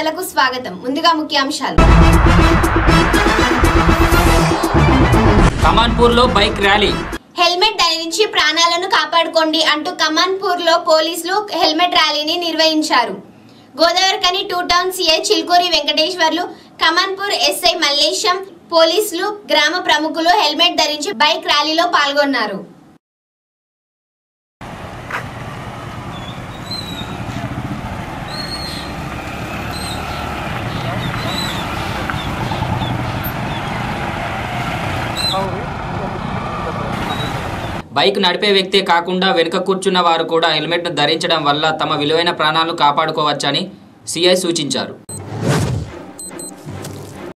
వార్తలకు స్వాగతం ముందుగా ముఖ్యాంశాలు కమాన్పూర్లో బైక్ ర్యాలీ హెల్మెట్ ధరించి ప్రాణాలను కాపాడుకోండి అంటూ కమాన్పూర్ లో పోలీసులు హెల్మెట్ ర్యాలీని నిర్వహించారు గోదావరికని two town CI Chilkuri Venkateswarlu Kamanpur SI Mallesham పోలీసులు గ్రామ ప్రముఖులు హెల్మెట్ ధరించి బైక్ ర్యాలీలో పాల్గొన్నారు బైక్ నడిపే వ్యక్తే కాకుండా వెనుక కూర్చున్న వారు కూడా హెల్మెట్ను ధరించడం వల్ల తమ విలువైన ప్రాణాలు కాపాడుకోవచ్చని సిఐ సూచించారు